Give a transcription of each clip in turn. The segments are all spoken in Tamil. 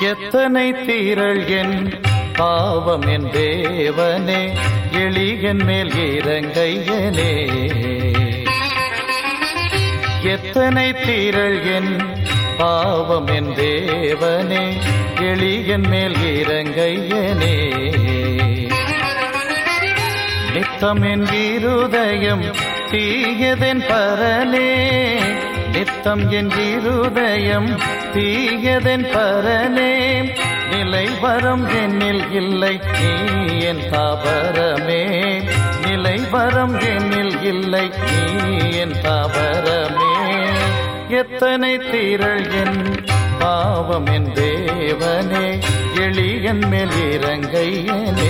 எத்தனை தீரள் என் பாவம் என் தேவனே எளியன் மேல் இறங்கையனே எத்தனை தீரள் என் பாவம் என் தேவனே எளியன் மேல் இறங்கையனே நித்தம் என் இருதயம் தீயதென் பரனே நித்தம் என் இருதயம் தீயதென் பரனே நிலை வரம் என்னில் இல்லை நீ என் தாபரமே நிலை வரம் என்னில் இல்லை நீ என் தாபரமே எத்தனை தீரள் என் பாவம் என் தேவனே எளியன் மேல் இறங்கையனே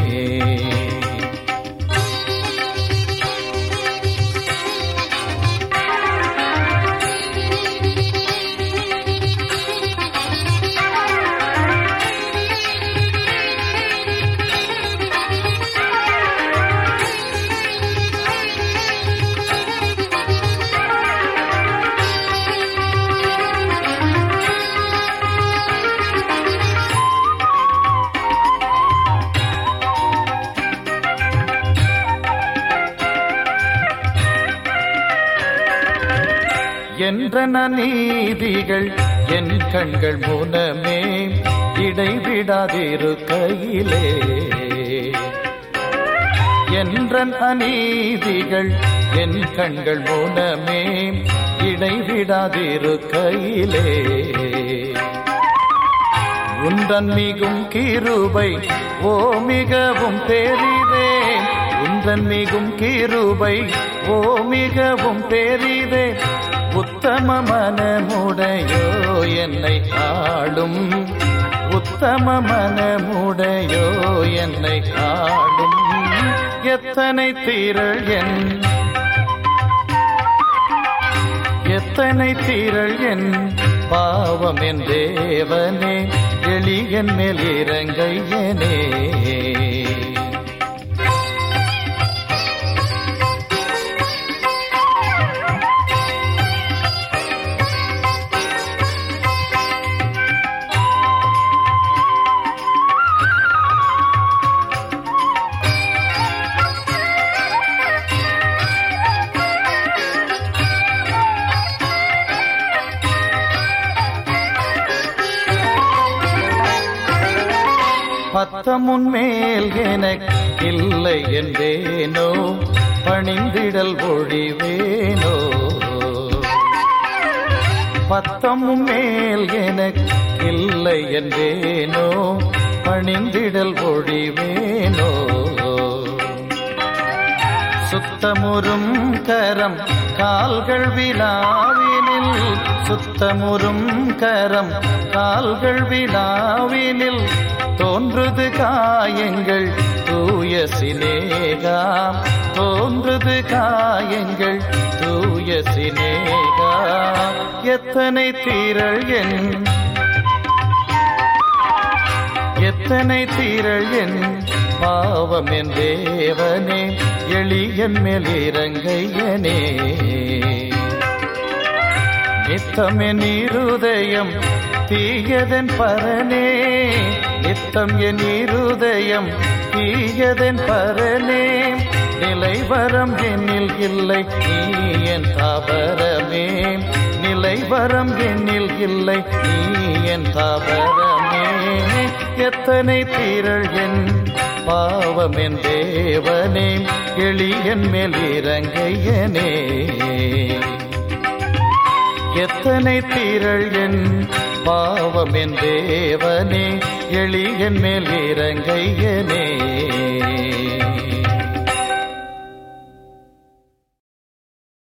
என்ற நீதிகள் என் கண்கள் முனமே இடைவிடாதிரு கையிலே என்றன் அநீதிகள் என் கண்கள் முனமே இடைவிடாதிரு கையிலே உந்தன் மிகும் கிருபை ஓ மிகவும் பெரிதே உந்தன் மிகும் கிருபை ஓ மிகவும் பெரிதே உத்தம மனமுடையோ என்னை ஆளும் உத்தம மனமுடையோ என்னை ஆளும் எத்தனை தீரள் என் எத்தனை தீரள் என் பாவம் என் தேவனே எளியன் மேல் இறங்கையனே பத்தமுன் மேல் எனக்கு இல்லை என்றேனோ பணிந்திடல் ஒழிவேனோ பத்தமும் மேல் எனக்கு இல்லை என்றேனோ பணிந்திடல் ஒழிவேனோ சுத்தமுறும் கரம் கால்கள் விழாவினில் சுத்தமுறும் கரம் கால்கள் விழாவினில் தோன்றுது காயங்கள் தூய சினேகா தோன்றுது காயங்கள் தூய சினேகா எத்தனை தீரள் என் எத்தனை தீரள் என் பாவம் என் தேவனே எளியன் மேல் இறங்கையனே நித்தம் என் இருதயம் தீயதன் பரனே நித்தம் என் இருதயம் தீயதன் பரனே நிலைவரம் என்னில் இல்லை நீ என் தாபரமே நிலைவரம் என்னில் இல்லை நீ என் தாபரமே எத்தனை தீரள் என் பாவம் என் தேவனே எளியன் மேல் இறங்கையனே எத்தனை தீரள் என் பாவம் என் தேவனே எளியன் மேல் இறங்கையனே